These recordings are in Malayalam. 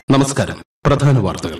നമസ്കാരം പ്രധാന വാർത്തകൾ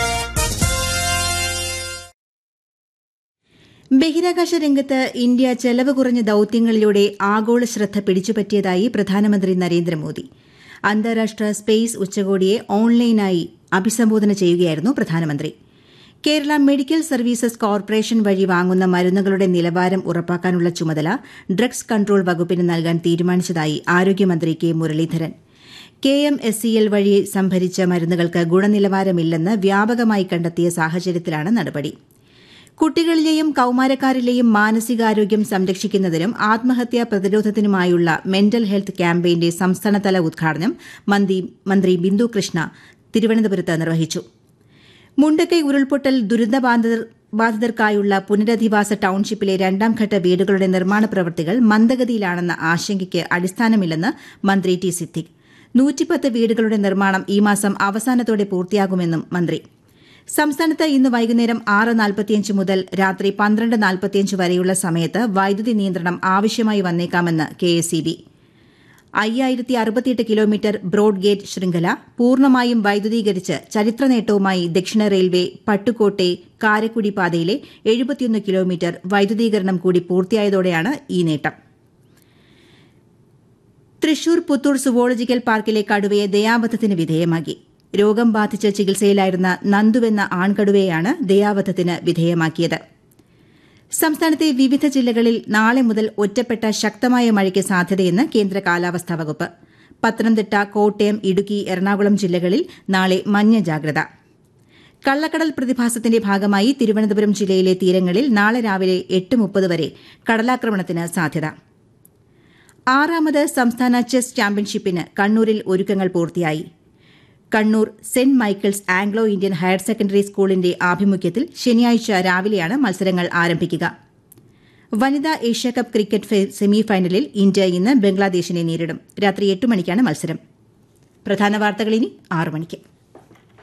ബഹിരാകാശ രംഗത്ത് ഇന്ത്യ ചെലവ് കുറഞ്ഞ ദൌത്യങ്ങളിലൂടെ ആഗോള ശ്രദ്ധ പിടിച്ചുപറ്റിയതായി പ്രധാനമന്ത്രി നരേന്ദ്രമോദി അന്താരാഷ്ട്ര സ്പേസ് ഉച്ചകോടിയെ ഓൺലൈനായി അഭിസംബോധന ചെയ്യുകയായിരുന്നു പ്രധാനമന്ത്രി കേരള മെഡിക്കൽ സർവീസസ് കോർപ്പറേഷൻ വഴി വാങ്ങുന്ന മരുന്നുകളുടെ നിലവാരം ഉറപ്പാക്കാനുള്ള ചുമതല ഡ്രഗ്സ് കൺട്രോൾ വകുപ്പിന് നൽകാൻ തീരുമാനിച്ചതായി ആരോഗ്യമന്ത്രി K Muraleedharan K M S C L വഴി സംഭരിച്ച മരുന്നുകൾക്ക് ഗുണനിലവാരമില്ലെന്ന് വ്യാപകമായി കണ്ടെത്തിയ സാഹചര്യത്തിലാണ് നടപടി കുട്ടികളിലെയും കൌമാരക്കാരിലെയും മാനസികാരോഗ്യം സംരക്ഷിക്കുന്നതിനും ആത്മഹത്യാ പ്രതിരോധത്തിനുമായുള്ള മെന്റൽ ഹെൽത്ത് ക്യാമ്പയിന്റെ സംസ്ഥാനതല ഉദ്ഘാടനം മന്ത്രി ബിന്ദു കൃഷ്ണ തിരുവനന്തപുരത്ത് നിർവഹിച്ചു മുണ്ടക്കൈ ഉരുൾപൊട്ടൽ ദുരിതബാധിതർക്കായുള്ള പുനരധിവാസ ടൌൺഷിപ്പിലെ രണ്ടാംഘട്ട വീടുകളുടെ നിർമ്മാണ പ്രവൃത്തികൾ മന്ദഗതിയിലാണെന്ന ആശങ്കയ്ക്ക് അടിസ്ഥാനമില്ലെന്ന് മന്ത്രി ടി സിദ്ദിഖ് നൂറ്റിപ്പത്ത് വീടുകളുടെ നിർമ്മാണം ഈ മാസം അവസാനത്തോടെ പൂർത്തിയാകുമെന്നും മന്ത്രി സംസ്ഥാനത്ത് ഇന്ന് വൈകുന്നേരം ആറ് നാൽപ്പത്തിയഞ്ച് മുതൽ രാത്രി പന്ത്രണ്ട് നാൽപ്പത്തിയഞ്ച് വരെയുള്ള സമയത്ത് വൈദ്യുതി നിയന്ത്രണം ആവശ്യമായി വന്നേക്കാമെന്ന് കെ എസ് ഇ ബി അയ്യായിരത്തി അറുപത്തിയെട്ട് കിലോമീറ്റർ ബ്രോഡ് ഗേജ് ശൃംഖല പൂർണ്ണമായും വൈദ്യുതീകരിച്ച് ചരിത്ര നേട്ടവുമായി ദക്ഷിണ റെയിൽവേ പട്ടുകോട്ടെ കാരക്കുടി പാതയിലെ എഴുപത്തിയൊന്ന് കിലോമീറ്റർ വൈദ്യുതീകരണം കൂടി പൂർത്തിയായതോടെയാണ് ഈ നേട്ടം തൃശൂർ പുത്തൂർ സുവോളജിക്കൽ പാർക്കിലെ കടുവയെ ദയാവധത്തിന് വിധേയമാക്കി രോഗം ബാധിച്ച് ചികിത്സയിലായിരുന്ന നന്ദുവെന്ന ആൺകടുവയെയാണ് ദയാവധത്തിന് വിധേയമാക്കിയത് സംസ്ഥാനത്തെ വിവിധ ജില്ലകളിൽ നാളെ മുതൽ ഒറ്റപ്പെട്ട ശക്തമായ മഴയ്ക്ക് സാധ്യതയെന്ന് കേന്ദ്ര കാലാവസ്ഥാ വകുപ്പ് പത്തനംതിട്ട കോട്ടയം ഇടുക്കി എറണാകുളം ജില്ലകളിൽ നാളെ മഞ്ഞ ജാഗ്രത കള്ളക്കടൽ പ്രതിഭാസത്തിന്റെ ഭാഗമായി തിരുവനന്തപുരം ജില്ലയിലെ തീരങ്ങളിൽ നാളെ രാവിലെ എട്ട് മുപ്പത് വരെ കടലാക്രമണത്തിന് സാധ്യത ആറാമത് സംസ്ഥാന ചെസ് ചാമ്പ്യൻഷിപ്പിന് കണ്ണൂരിൽ ഒരുക്കങ്ങൾ പൂർത്തിയായി Kannur saint Michael's Anglo Indian higher secondary സ്കൂളിന്റെ ആഭിമുഖ്യത്തിൽ ശനിയാഴ്ച രാവിലെയാണ് മത്സരങ്ങൾ ആരംഭിക്കുക വനിതാ ഏഷ്യാകപ്പ് ക്രിക്കറ്റ് സെമി ഫൈനലിൽ ഇന്ത്യ ഇന്ന് ബംഗ്ലാദേശിനെ നേരിടും രാത്രി എട്ട് മണിക്കാണ് മത്സരം പ്രധാന വാർത്തകൾ ഇനി ആറു മണിക്ക്